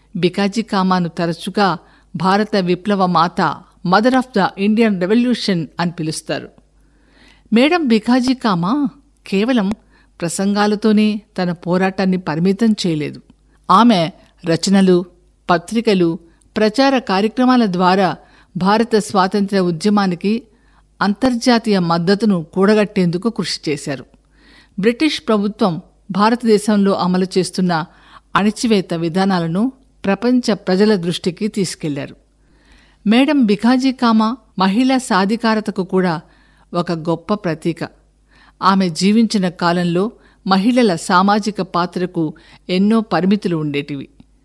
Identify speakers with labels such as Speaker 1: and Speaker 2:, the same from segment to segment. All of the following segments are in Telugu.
Speaker 1: బికాజీ కామాను తరచుగా భారత విప్లవ మాత mother of the Indian revolution అని పిలుస్తారు మేడం బికాజీ కామా కేవలం ప్రసంగాలతోనే తన పోరాటాన్ని పరిమితం చేయలేదు ఆమె రచనలు పత్రికలు ప్రచార కార్యక్రమాల ద్వారా భారత స్వాతంత్ర్య ఉద్యమానికి అంతర్జాతీయ మద్దతును కూడగట్టేందుకు కృషి చేశారు బ్రిటిష్ ప్రభుత్వం భారతదేశంలో అమలు చేస్తున్న అణిచివేత విధానాలను ప్రపంచ ప్రజల దృష్టికి తీసుకెళ్లారు మేడం బికాజీ కామా మహిళా సాధికారతకు కూడా ఒక గొప్ప ప్రతీక ఆమె జీవించిన కాలంలో మహిళల సామాజిక పాత్రకు ఎన్నో పరిమితులు ఉండేటివి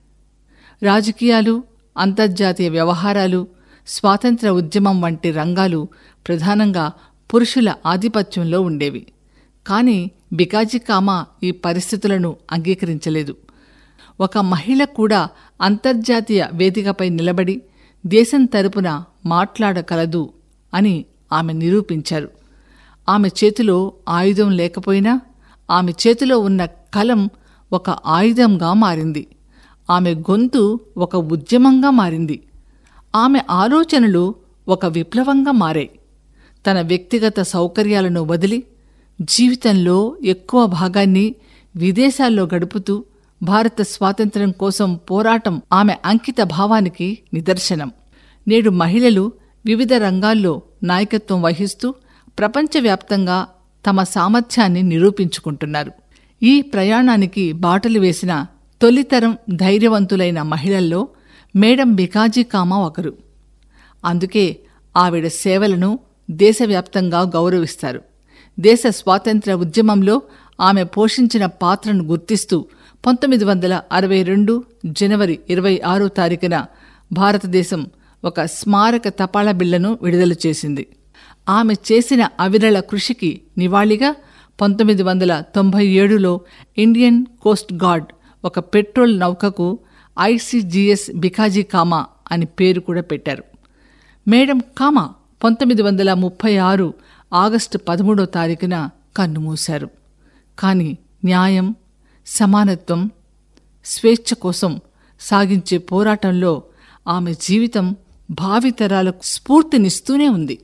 Speaker 1: రాజకీయాలు అంతర్జాతీయ వ్యవహారాలు స్వాతంత్ర ఉద్యమం వంటి రంగాలు ప్రధానంగా పురుషుల ఆధిపత్యంలో ఉండేవి కానీ బికాజీ కామా ఈ పరిస్థితులను అంగీకరించలేదు ఒక మహిళ కూడా అంతర్జాతీయ వేదికపై నిలబడి దేశం తరపున మాట్లాడగలదు అని ఆమె నిరూపించారు ఆమె చేతిలో ఆయుధం లేకపోయినా ఆమె చేతిలో ఉన్న కలం ఒక ఆయుధంగా మారింది ఆమె గొంతు ఒక ఉద్యమంగా మారింది ఆమె ఆలోచనలు ఒక విప్లవంగా మారాయి తన వ్యక్తిగత సౌకర్యాలను వదిలి జీవితంలో ఎక్కువ భాగాన్ని విదేశాల్లో గడుపుతూ భారత స్వాతంత్ర్యం కోసం పోరాటం ఆమె అంకిత భావానికి నిదర్శనం నేడు మహిళలు వివిధ రంగాల్లో నాయకత్వం వహిస్తూ ప్రపంచవ్యాప్తంగా తమ సామర్థ్యాన్ని నిరూపించుకుంటున్నారు ఈ ప్రయాణానికి బాటలు వేసిన తొలితరం ధైర్యవంతులైన మహిళల్లో మేడం బికాజీ కామా ఒకరు అందుకే ఆవిడ సేవలను దేశవ్యాప్తంగా గౌరవిస్తారు దేశ స్వాతంత్ర్య ఉద్యమంలో ఆమె పోషించిన పాత్రను గుర్తిస్తూ పంతొమ్మిది వందల అరవై రెండు జనవరి ఇరవై ఆరో తారీఖున భారతదేశం ఒక స్మారక తపాలా బిళ్లను విడుదల చేసింది ఆమె చేసిన అవిరళ కృషికి నివాళిగా పంతొమ్మిది వందల తొంభై ఏడులో ఇండియన్ కోస్ట్ గార్డ్ ఒక పెట్రోల్ నౌకకు ఐసీజీఎస్ బికాజీ కామా అని పేరు కూడా పెట్టారు మేడం కామా పంతొమ్మిది వందల ముప్పై ఆరు ఆగస్టు పదమూడో తారీఖున కన్నుమూశారు కానీ న్యాయం సమానత్వం స్వేచ్ఛ కోసం సాగించే పోరాటంలో ఆమె జీవితం భావితరాలకు స్ఫూర్తినిస్తూనే ఉంది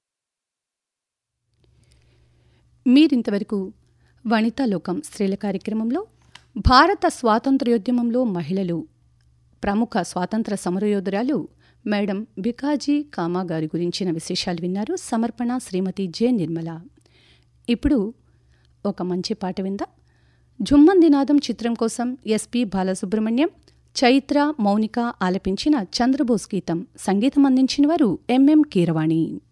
Speaker 2: మీరింతవరకు వనితాలోకం స్త్రీల కార్యక్రమంలో భారత స్వాతంత్ర్యోద్యమంలో మహిళలు ప్రముఖ స్వాతంత్ర సమరయోధురాలు మేడం బికాజీ కామా గారి గురించిన విశేషాలు విన్నారు సమర్పణ శ్రీమతి జె నిర్మల ఇప్పుడు ఒక మంచి పాట విందా జుమ్మందినాదం చిత్రం కోసం ఎస్పి బాలసుబ్రహ్మణ్యం చైత్ర మౌనిక ఆలపించిన చంద్రబోస్ గీతం సంగీతం అందించిన వారు ఎంఎం కీరవాణి